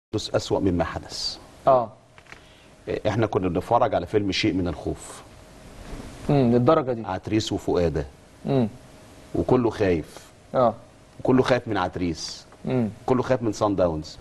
حدث أسوأ مما حدث اه احنا كنا بنتفرج على فيلم شيء من الخوف امم للدرجه دي عتريس وفؤادة امم وكله خايف اه وكله خايف من عتريس امم كله خايف من سان داونز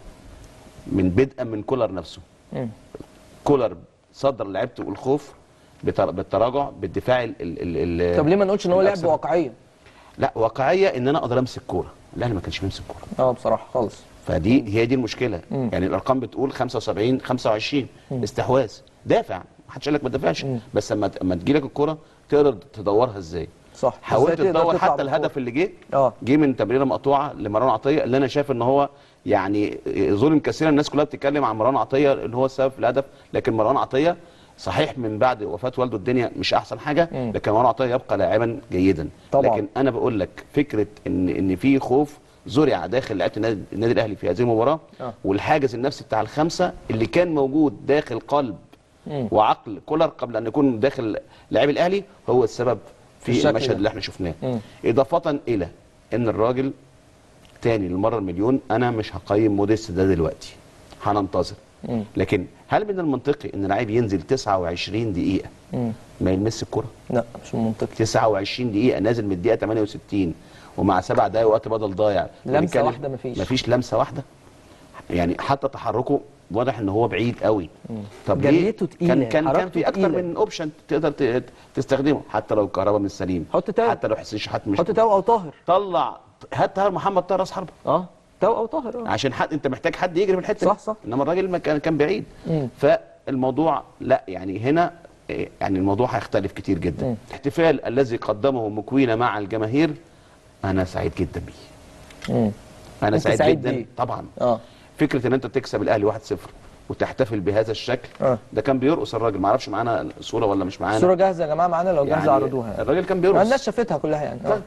من بدءا من كولر نفسه امم كولر صدر لعيبته الخوف بتر- بالتراجع بالدفاع ال ال ال طب ليه ما نقولش ان هو لعب الأكثر. واقعيه لا واقعيه ان انا اقدر امسك كوره الاهلي ما كانش بيمسك كوره اه بصراحه خالص فدي هي دي المشكله مم. يعني الارقام بتقول 75 25 استحواذ دافع ما حدش قال لك ما تدافعش بس اما اما تجي لك الكوره تقدر تدورها ازاي صح حاولت إزاي تقدر تدور تطلع حتى بالكورة؟ الهدف اللي جه اه جه من تمريره مقطوعه لمروان عطيه اللي انا شايف ان هو يعني ظلم كثيرا الناس كلها بتتكلم عن مروان عطيه ان هو السبب في الهدف لكن مروان عطيه صحيح من بعد وفاه والده الدنيا مش احسن حاجه مم. لكن مروان عطيه يبقى لاعبا جيدا طبعا. لكن انا بقول لك فكره ان ان في خوف زرع داخل لعيبه النادي النادي الاهلي في هذه المباراه آه. والحاجز النفسي بتاع الخمسه اللي كان موجود داخل قلب مم. وعقل كولر قبل ان يكون داخل لاعبي الاهلي هو السبب في الشكل المشهد ده. اللي احنا شفناه مم. اضافه الى ان الراجل تاني للمره المليون انا مش هقيم موديست ده دلوقتي هننتظر مم. لكن هل من المنطقي ان لعيب ينزل 29 دقيقه امم ما يلمس الكره لا مش منطقي 29 دقيقه نازل من الدقيقه 68 ومع سبع دقايق وقت بدل ضايع لمسة بنتكلم- واحدة مفيش. مفيش لمسه واحده يعني حتى تحركه واضح ان هو بعيد قوي طب ليه جريته تقيلة، كان كان كان حركته في اكتر تقيلة. من اوبشن تقدر ت- تستخدمه حتى لو الكهرباء مش سليم حط تاو. حتى لو حسين شحات مش حط تاو او طاهر طلع هات طاهر محمد طاهر راس حربه اه تاو او طاهر اه عشان حد انت محتاج حد يجري في الحته صح، دي. صح. انما الراجل ما كان كان بعيد مم. فالموضوع لا يعني هنا إيه، يعني الموضوع هيختلف كتير جدا مم. الاحتفال الذي قدمه مكوينه مع الجماهير انا سعيد جدا بيه امم انا أنت سعيد, سعيد جدا بيه. طبعا اه فكره ان انت تكسب الاهلي 1-0 وتحتفل بهذا الشكل آه. ده كان بيرقص الراجل ما اعرفش معانا صوره ولا مش معانا الصوره جاهزه يا جماعه معانا لو جاهزه يعني عرضوها يعني. الراجل كان بيرقص الناس شافتها كلها يعني اه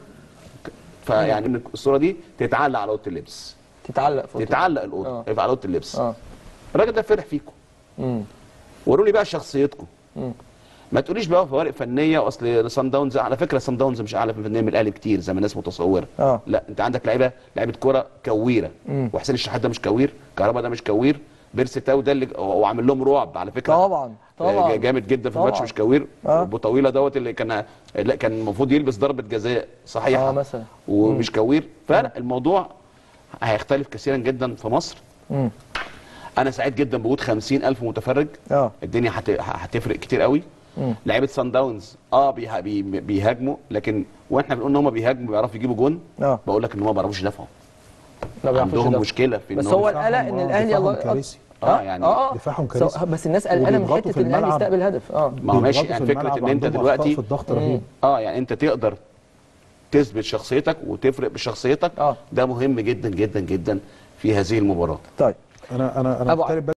فيعني إن الصوره دي تتعلق على اوضه اللبس تتعلق في تتعلق الاوضه آه. يبقى على اوضه اللبس اه الراجل ده فرح فيكم امم وروا لي بقى شخصيتكم مم. ما تقوليش بقى فوارق فنيه واصل سان داونز على فكره سان داونز مش اعلى فنيا من الاهلي كتير زي ما الناس متصوره آه. لا انت عندك لعيبه لعيبه كوره كويره مم. وحسين الشحات ده مش كوير كهربا ده مش كوير بيرسي تاو ده اللي وعامل لهم رعب على فكره طبعا طبعا آه، جامد جدا في طبعا. الماتش مش كوير آه. ابو طويله دوت اللي كان لا كان المفروض يلبس ضربه جزاء صحيحه اه مثلا ومش كوير فالموضوع هيختلف كثيرا جدا في مصر امم انا سعيد جدا بوجود 50000 متفرج اه الدنيا هت- هتفرق كتير قوي مم. لعيبه سان داونز اه بيه- بي- بيهاجموا لكن واحنا بنقول ان هم بيهاجموا بيعرفوا يجيبوا جون اه بقول لك ان هم ما بيعرفوش يدافعوا ما بيعرفوش عندهم يدافعوا. مشكله في بس ان هو هم القلق ان دفاعهم- الاهلي دفاعهم الله كارثي. اه يعني اه اه دفاعهم سو- كارثي. بس الناس قلقانه من وبيضغطوا حته في ان الاهلي الملعب. يستقبل هدف اه ما هو ماشي بيضغطوا يعني في فكره الملعب ان انت عندهم أخطاء دلوقتي في الضغط رهيب اه يعني انت تقدر تثبت شخصيتك وتفرق بشخصيتك آه. ده مهم جدا جدا جدا في هذه المباراه طيب انا انا انا أبو بالتالي